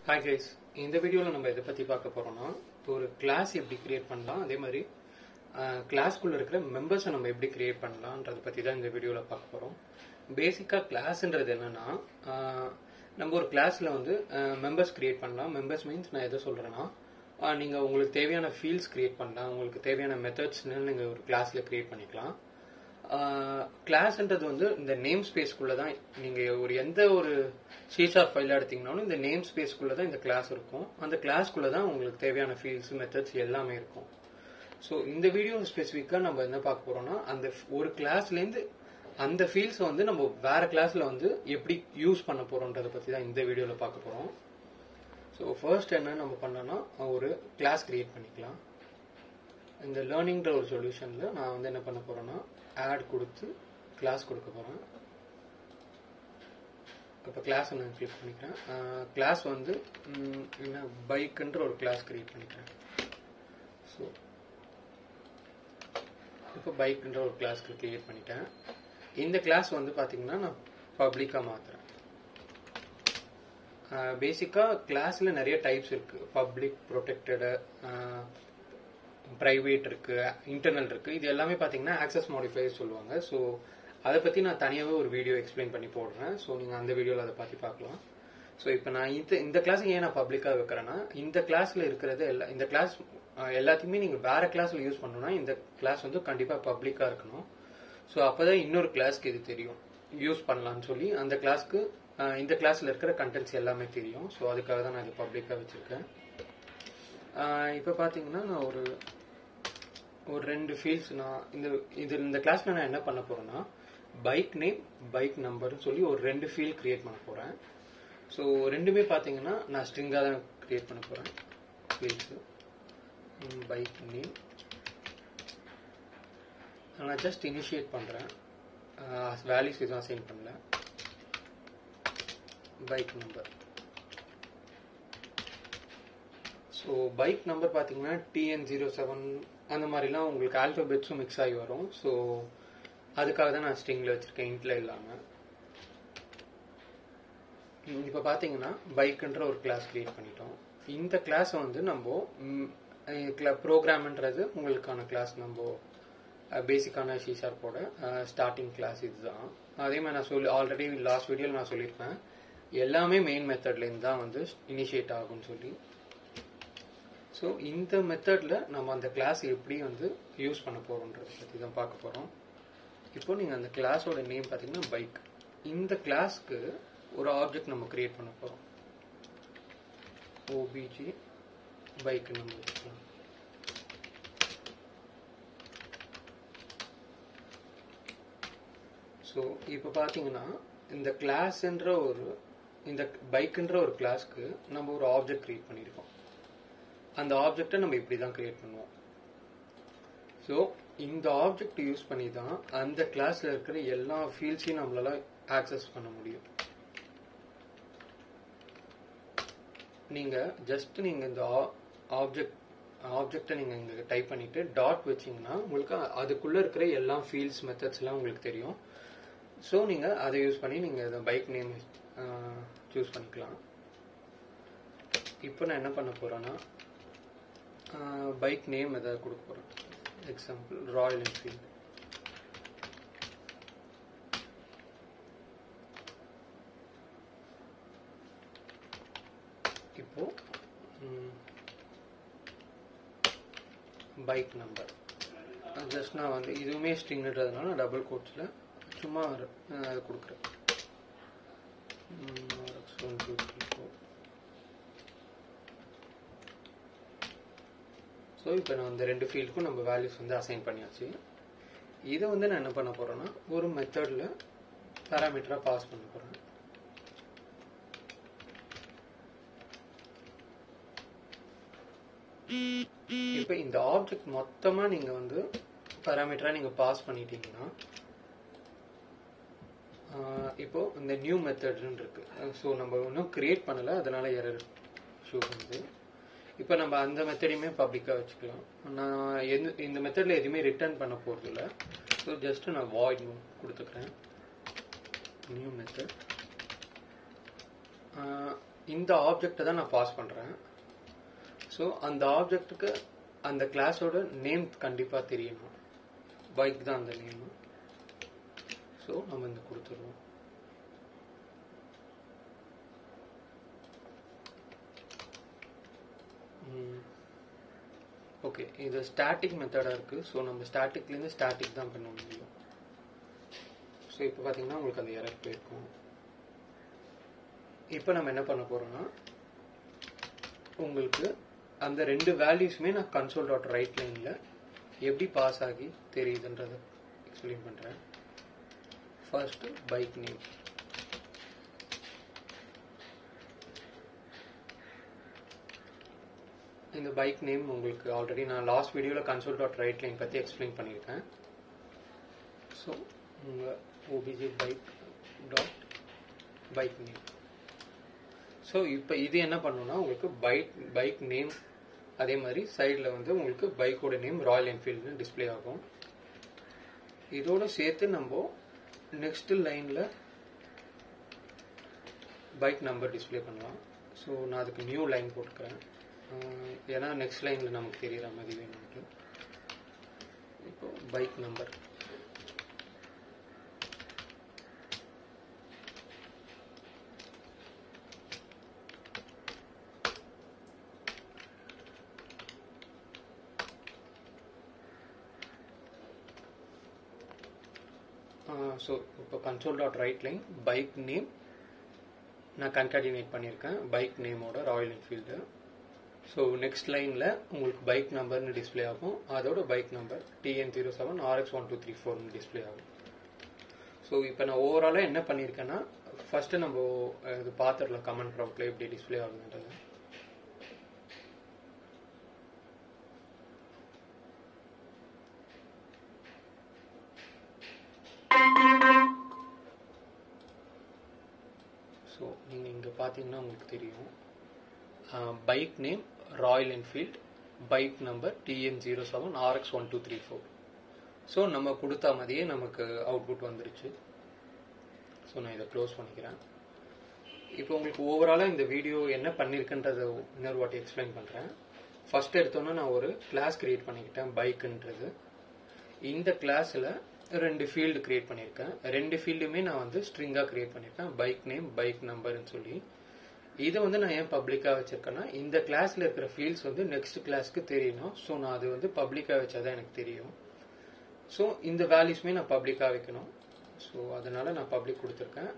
hi guys இந்த வீடியோவில் நம்ம எதை பற்றி பார்க்க போகிறோம்னா ஒரு கிளாஸ் எப்படி கிரியேட் பண்ணலாம் அதே மாதிரி கிளாஸ்க்குள்ளே இருக்கிற மெம்பர்ஸை நம்ம எப்படி கிரியேட் பண்ணலான்றதை பற்றி தான் இந்த வீடியோவில் பார்க்க போகிறோம் பேசிக்காக கிளாஸ்ன்றது என்னென்னா நம்ம ஒரு கிளாஸில் வந்து மெம்பர்ஸ் கிரியேட் பண்ணலாம் மெம்பர்ஸ் மீன்ஸ் நான் எதை சொல்கிறேன்னா நீங்கள் உங்களுக்கு தேவையான ஃபீல்ட்ஸ் கிரியேட் பண்ணலாம் உங்களுக்கு தேவையான மெத்தட்ஸ்னு நீங்கள் ஒரு கிளாஸில் கிரியேட் பண்ணிக்கலாம் கிளாஸ்ன்றது வந்து இந்த நேம் ஸ்பேஸ்க்குள்ளே தான் நீங்கள் ஒரு எந்த ஒரு ஷீஷார் ஃபைல் எடுத்தீங்கனாலும் இந்த நேம் ஸ்பேஸ்க்குள்ளே தான் இந்த கிளாஸ் இருக்கும் அந்த கிளாஸ்க்குள்ளே தான் உங்களுக்கு தேவையான ஃபீல்ட்ஸ் மெத்தட்ஸ் எல்லாமே இருக்கும் ஸோ இந்த வீடியோ ஸ்பெசிஃபிக்காக நம்ம என்ன பார்க்க போகிறோம்னா அந்த ஒரு கிளாஸ்லேருந்து அந்த ஃபீல்ட்ஸை வந்து நம்ம வேற கிளாஸில் வந்து எப்படி யூஸ் பண்ண போகிறோன்றதை பற்றி தான் இந்த வீடியோவில் பார்க்க போகிறோம் ஸோ ஃபர்ஸ்ட் என்ன நம்ம பண்ணோம்னா ஒரு கிளாஸ் கிரியேட் பண்ணிக்கலாம் இந்த லேர்னிங்ன்ற ஒரு சொல்யூஷனில் நான் வந்து என்ன பண்ண போகிறேன்னா ஆட் கொடுத்து கிளாஸ் கொடுக்க போகிறேன் இப்போ கிளாஸ் நான் கிளிக் பண்ணிக்கிறேன் கிளாஸ் வந்து என்ன பைக்குன்ற ஒரு கிளாஸ் கிரியேட் பண்ணிக்கிறேன் ஸோ இப்போ பைக்குன்ற ஒரு கிளாஸ் கிரியேட் பண்ணிட்டேன் இந்த கிளாஸ் வந்து பார்த்தீங்கன்னா நான் பப்ளிக்காக மாற்றுறேன் பேசிக்காக கிளாஸில் நிறைய டைப்ஸ் இருக்குது பப்ளிக் ப்ரொடெக்டடு ப்ரைவேட் இருக்கு இன்டர்னல் இருக்கு இது எல்லாமே பார்த்தீங்கன்னா ஆக்சஸ் மாடிஃபையர் சொல்லுவாங்க ஸோ அதை பற்றி நான் தனியாகவே ஒரு வீடியோ எக்ஸ்பிளைன் பண்ணி போடுறேன் ஸோ நீங்கள் அந்த வீடியோவில் அதை பார்த்து பார்க்கலாம் ஸோ இப்போ நான் இந்த இந்த கிளாஸ் ஏன் நான் பப்ளிக்காக வைக்கிறேன்னா இந்த கிளாஸில் இருக்கிறது எல்லா இந்த கிளாஸ் எல்லாத்தையுமே நீங்கள் வேற கிளாஸில் யூஸ் பண்ணணும்னா இந்த கிளாஸ் வந்து கண்டிப்பாக பப்ளிக்காக இருக்கணும் ஸோ அப்போ தான் இன்னொரு கிளாஸ்க்கு இது தெரியும் யூஸ் பண்ணலான்னு சொல்லி அந்த கிளாஸ்க்கு இந்த கிளாஸில் இருக்கிற கண்டென்ட்ஸ் எல்லாமே தெரியும் ஸோ அதுக்காக தான் நான் இது பப்ளிக்காக வச்சுருக்கேன் இப்போ பார்த்தீங்கன்னா நான் ஒரு ஒரு ரெண்டு ஃபீல்ட்ஸ் நான் இந்த இது இந்த கிளாஸில் நான் என்ன பண்ண போகிறேன்னா பைக் நேம் பைக் நம்பர்னு சொல்லி ஒரு ரெண்டு ஃபீல்ட் கிரியேட் பண்ண போகிறேன் ஸோ ரெண்டுமே பார்த்தீங்கன்னா நான் ஸ்ட்ரிங்காக தான் கிரியேட் பண்ண போகிறேன் ஃபீல்ட்ஸு பைக் நேம் நான் ஜஸ்ட் இனிஷியேட் பண்ணுறேன் வேல்யூஸ் எதுவும் அசைன் பண்ணல bike number so bike number பார்த்தீங்கன்னா டிஎன் ஜீரோ செவன் அந்த மாதிரிலாம் உங்களுக்கு ஆல்ஃபபெட்ஸும் மிக்ஸ் ஆகி வரும் ஸோ அதுக்காக தான் நான் ஸ்ட்ரிங்கில் வச்சுருக்கேன் இன்ட்டில் இல்லாமல் இப்போ பார்த்தீங்கன்னா பைக்குன்ற ஒரு கிளாஸ் கிரியேட் பண்ணிட்டோம் இந்த கிளாஸை வந்து நம்ம ப்ரோக்ராம்ன்றது உங்களுக்கான கிளாஸ் நம்ம பேசிக்கான ஷீஷார்ப்போட ஸ்டார்டிங் கிளாஸ் இதுதான் அதே மாதிரி நான் சொல்லி ஆல்ரெடி லாஸ்ட் வீடியோவில் நான் சொல்லியிருப்பேன் எல்லாமே மெயின் மெத்தட்லேருந்து தான் வந்து இனிஷியேட் ஆகும்னு சொல்லி ஸோ இந்த மெத்தடில் நம்ம அந்த கிளாஸ் எப்படி வந்து யூஸ் பண்ண போகிறோன்றதை பற்றி தான் பார்க்க போகிறோம் இப்போ நீங்கள் அந்த கிளாஸோட நேம் பார்த்தீங்கன்னா பைக் இந்த கிளாஸ்க்கு ஒரு ஆப்ஜெக்ட் நம்ம கிரியேட் பண்ண போகிறோம் ஓபிஜி பைக் நம்ம வச்சுக்கலாம் ஸோ இப்போ பார்த்தீங்கன்னா இந்த கிளாஸ்ன்ற ஒரு இந்த பைக்குன்ற ஒரு கிளாஸ்க்கு நம்ம ஒரு ஆப்ஜெக்ட் கிரியேட் பண்ணியிருக்கோம் அந்த ஆப்ஜெக்டை நம்ம இப்படி தான் கிரியேட் பண்ணுவோம் ஸோ இந்த ஆப்ஜெக்ட் யூஸ் பண்ணி தான் அந்த கிளாஸில் இருக்கிற எல்லா ஃபீல்ட்ஸையும் நம்மளால ஆக்சஸ் பண்ண முடியும் நீங்கள் ஜஸ்ட் நீங்கள் இந்த ஆப்ஜெக்ட் ஆப்ஜெக்டை நீங்கள் இங்கே டைப் பண்ணிட்டு டாட் வச்சிங்கன்னா உங்களுக்கு அதுக்குள்ளே இருக்கிற எல்லா ஃபீல்ட்ஸ் மெத்தட்ஸ்லாம் உங்களுக்கு தெரியும் ஸோ நீங்கள் அதை யூஸ் பண்ணி நீங்கள் இந்த பைக் நேம் சூஸ் பண்ணிக்கலாம் இப்போ நான் என்ன பண்ண போகிறேன்னா பைக் நேம் ஏதாவது கொடுக்க போகிறேன் எக்ஸாம்பிள் ராயல் என்ஃபீல்டு இப்போ பைக் நம்பர் ஜஸ்ட் நான் வந்து இதுவுமே ஸ்ட்ரிங்ன்றதுனால நான் டபுள் கோட்ஸில் சும்மா அது கொடுக்குறேன் one two three four so இப்போ நான் அந்த ரெண்டு ஃபீல்டுக்கும் நம்ம வேல்யூஸ் வந்து அசைன் பண்ணியாச்சு இதை வந்து நான் என்ன பண்ண போகிறேன்னா ஒரு மெத்தடில் பேராமீட்டராக பாஸ் பண்ண போகிறேன் இப்போ இந்த ஆப்ஜெக்ட் மொத்தமாக நீங்கள் வந்து பேராமீட்டராக நீங்கள் பாஸ் பண்ணிட்டீங்கன்னா இப்போ இந்த நியூ மெத்தட்னு இருக்கு ஸோ நம்ம இன்னும் கிரியேட் பண்ணலை அதனால எரர் ஷூ பண்ணுது இப்போ நம்ம அந்த மெத்தடையுமே பப்ளிக்காக வச்சுக்கலாம் நான் எந்த இந்த மெத்தடில் எதுவுமே ரிட்டர்ன் பண்ண போகிறது இல்லை ஸோ ஜஸ்ட் நான் வாய்ட் கொடுத்துக்கிறேன் நியூ மெத்தட் இந்த ஆப்ஜெக்டை தான் நான் பாஸ் பண்ணுறேன் ஸோ அந்த ஆப்ஜெக்ட்டுக்கு அந்த கிளாஸோட நேம் கண்டிப்பாக தெரியணும் பைக் தான் அந்த நேம் ஸோ நம்ம இந்த கொடுத்துருவோம் ஓகே இது ஸ்டாட்டிக் மெத்தடாக இருக்குது ஸோ நம்ம ஸ்டாட்டிக்லேருந்து ஸ்டாட்டிக் தான் பண்ண முடியும் ஸோ இப்போ பார்த்தீங்கன்னா உங்களுக்கு அந்த எரர் போயிருக்கும் இப்போ நம்ம என்ன பண்ண போகிறோம்னா உங்களுக்கு அந்த ரெண்டு வேல்யூஸுமே நான் கன்சோல் டாட் ரைட் லைனில் எப்படி பாஸ் ஆகி தெரியுதுன்றதை எக்ஸ்பிளைன் பண்ணுறேன் ஃபர்ஸ்ட்டு பைக் நேம் இந்த பைக் நேம் உங்களுக்கு ஆல்ரெடி நான் லாஸ்ட் வீடியோவில் கன்சோல் டாட் ரைட் லைன் பற்றி எக்ஸ்பிளைன் பண்ணியிருக்கேன் ஸோ உங்கள் O B G bike dot bike name so இப்போ இது என்ன பண்ணுன்னா உங்களுக்கு பைக் பைக் நேம் அதே மாதிரி சைடில் வந்து உங்களுக்கு பைக்கோட நேம் ராயல் என்ஃபீல்டுன்னு டிஸ்பிளே ஆகும் இதோட சேர்த்து நம்ம நெக்ஸ்ட் லைனில் பைக் நம்பர் டிஸ்பிளே பண்ணலாம் ஸோ நான் அதுக்கு நியூ லைன் போட்டுக்கிறேன் ஏன்னா நெக்ஸ்ட் லைனில் நமக்கு தெரிகிற மாதிரி வேணும்ட்டு இப்போ பைக் நம்பர் ஸோ இப்போ console dot write line bike name நான் கன்கார்டினேட் பண்ணியிருக்கேன் பைக் நேமோட ராயல் என்ஃபீல்டு ஸோ நெக்ஸ்ட் லைனில் உங்களுக்கு பைக் நம்பர்னு டிஸ்பிளே ஆகும் அதோட bike number T N zero seven R X one two three ஃபோர்னு டிஸ்பிளே ஆகும் ஸோ இப்போ நான் ஓவராலாக என்ன பண்ணியிருக்கேன்னா ஃபஸ்ட்டு நம்ம இது பார்த்துடலாம் கமெண்ட் ப்ராப்ளம் எப்படி டிஸ்பிளே ஆகுதுன்றது ஸோ நீங்கள் இங்கே பார்த்தீங்கன்னா உங்களுக்கு தெரியும் bike name Royal Enfield bike number T N zero seven R X one two three four so நம்ம கொடுத்த மாதிரியே நமக்கு அவுட்புட் வந்துருச்சு ஸோ நான் இதை க்ளோஸ் பண்ணிக்கிறேன் இப்போ உங்களுக்கு ஓவராலாக இந்த வீடியோ என்ன பண்ணியிருக்குன்றதை இன்னொரு வாட்டி எக்ஸ்பிளைன் பண்ணுறேன் ஃபர்ஸ்ட் எடுத்தோன்னே நான் ஒரு கிளாஸ் கிரியேட் பண்ணிக்கிட்டேன் பைக்குன்றது இந்த கிளாஸில் ரெண்டு ஃபீல்டு கிரியேட் பண்ணியிருக்கேன் ரெண்டு ஃபீல்டுமே நான் வந்து ஸ்ட்ரிங்காக கிரியேட் பண்ணியிருக்கேன் பைக் நேம் பைக் நம்பர்னு சொல்லி இதை வந்து நான் ஏன் பப்ளிக்காக வச்சிருக்கேன்னா இந்த கிளாஸில் இருக்கிற ஃபீல்ட்ஸ் வந்து நெக்ஸ்ட் கிளாஸ்க்கு தெரியணும் ஸோ நான் அது வந்து பப்ளிக்காக வச்சாதான் எனக்கு தெரியும் ஸோ இந்த வேல்யூஸ்மே நான் பப்ளிக்காக வைக்கணும் ஸோ அதனால நான் பப்ளிக் கொடுத்துருக்கேன்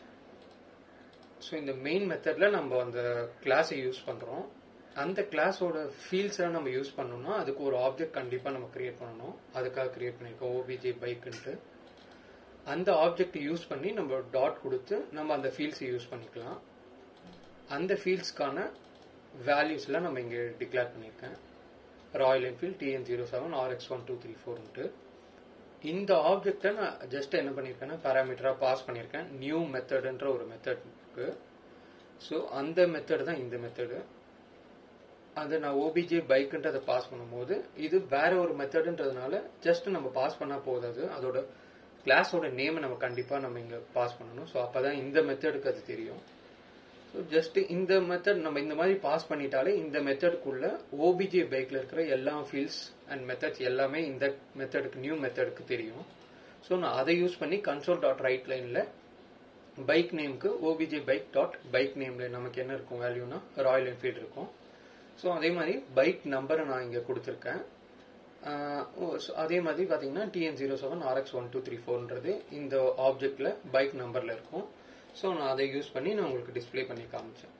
ஸோ இந்த மெயின் மெத்தடில் நம்ம அந்த கிளாஸை யூஸ் பண்ணுறோம் அந்த கிளாஸோட ஃபீல்ட்ஸை நம்ம யூஸ் பண்ணோம்னா அதுக்கு ஒரு ஆப்ஜெக்ட் கண்டிப்பாக நம்ம கிரியேட் பண்ணணும் அதுக்காக கிரியேட் பண்ணியிருக்கோம் ஓபிஜே பைக்குன்ட்டு அந்த ஆப்ஜெக்ட் யூஸ் பண்ணி நம்ம டாட் கொடுத்து நம்ம அந்த ஃபீல்ட்ஸை யூஸ் பண்ணிக்கலாம் அந்த ஃபீல்ட்ஸ்க்கான வேல்யூஸ்லாம் நம்ம இங்கே டிக்ளேர் பண்ணியிருக்கேன் Royal Enfield T N zero seven R X one two three ஃபோர்ன்ட்டு இந்த ஆப்ஜெக்டை நான் ஜஸ்ட் என்ன பண்ணியிருக்கேன்னா பேராமீட்டராக பாஸ் பண்ணியிருக்கேன் நியூ மெத்தடுன்ற ஒரு மெத்தட்க்கு ஸோ அந்த மெத்தட் தான் இந்த மெத்தடு அது நான் ஓபிஜே பைக்குன்றதை பாஸ் பண்ணும்போது இது வேற ஒரு மெத்தடுன்றதுனால ஜஸ்ட் நம்ம பாஸ் பண்ணால் போதாது அதோட கிளாஸோட நேமை நம்ம கண்டிப்பாக நம்ம இங்கே பாஸ் பண்ணணும் ஸோ அப்போ தான் இந்த மெத்தடுக்கு அது தெரியும் ஸோ ஜஸ்ட் இந்த மெத்தட் நம்ம இந்த மாதிரி பாஸ் பண்ணிட்டாலே இந்த மெத்தடுக்குள்ள ஓபிஜே பைக்கில் இருக்கிற எல்லா ஃபீல்ட்ஸ் அண்ட் மெத்தட்ஸ் எல்லாமே இந்த மெத்தடுக்கு நியூ மெத்தடுக்கு தெரியும் ஸோ நான் அதை யூஸ் பண்ணி கன்சோல் டாட் ரைட் லைனில் பைக் நேமுக்கு ஓபிஜே பைக் டாட் பைக் நேமில் நமக்கு என்ன இருக்கும் வேல்யூனா ராயல் என்ஃபீல்டு இருக்கும் ஸோ அதே மாதிரி பைக் நம்பரை நான் இங்கே கொடுத்துருக்கேன் அதே மாதிரி பார்த்தீங்கன்னா T N zero seven R X one two three ஃபோர்ன்றது இந்த ஆப்ஜெக்டில் பைக் நம்பரில் இருக்கும் ஸோ நான் அதை யூஸ் பண்ணி நான் உங்களுக்கு டிஸ்பிளே பண்ணி காமிச்சேன்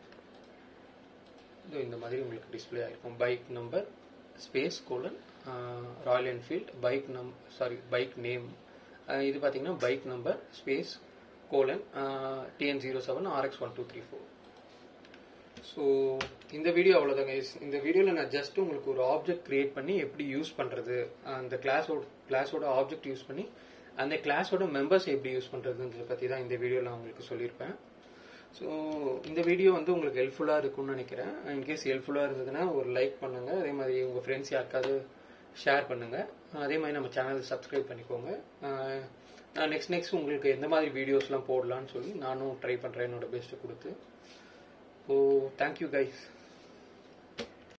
ஸோ இந்த மாதிரி உங்களுக்கு டிஸ்பிளே ஆகிருக்கும் bike number space colon Royal Enfield bike நம் சாரி பைக் நேம் இது பார்த்தீங்கன்னா bike number space colon T N zero seven R X one two three four so இந்த வீடியோ அவ்வளோதாங்க இந்த வீடியோவில் நான் ஜஸ்ட் உங்களுக்கு ஒரு ஆப்ஜெக்ட் கிரியேட் பண்ணி எப்படி யூஸ் பண்ணுறது அந்த கிளாஸோட கிளாஸோட ஆப்ஜெக்ட் யூஸ் பண்ணி அந்த கிளாஸோட மெம்பர்ஸ் எப்படி யூஸ் பண்ணுறதுன்றத பற்றி தான் இந்த வீடியோவில் நான் உங்களுக்கு சொல்லியிருப்பேன் ஸோ இந்த வீடியோ வந்து உங்களுக்கு ஹெல்ப்ஃபுல்லாக இருக்கும்னு நினைக்கிறேன் இன்கேஸ் ஹெல்ப்ஃபுல்லாக இருந்ததுன்னா ஒரு லைக் பண்ணுங்கள் அதே மாதிரி உங்கள் ஃப்ரெண்ட்ஸ் யாருக்காவது ஷேர் பண்ணுங்கள் அதே மாதிரி நம்ம சேனலை சப்ஸ்கிரைப் பண்ணிக்கோங்க நான் நெக்ஸ்ட் நெக்ஸ்ட் உங்களுக்கு எந்த மாதிரி வீடியோஸ்லாம் போடலான்னு சொல்லி நானும் ட்ரை பண்ணுறேன் என்னோட பெஸ்ட்டு கொடுத்து ஸோ தேங்க்யூ கைஸ்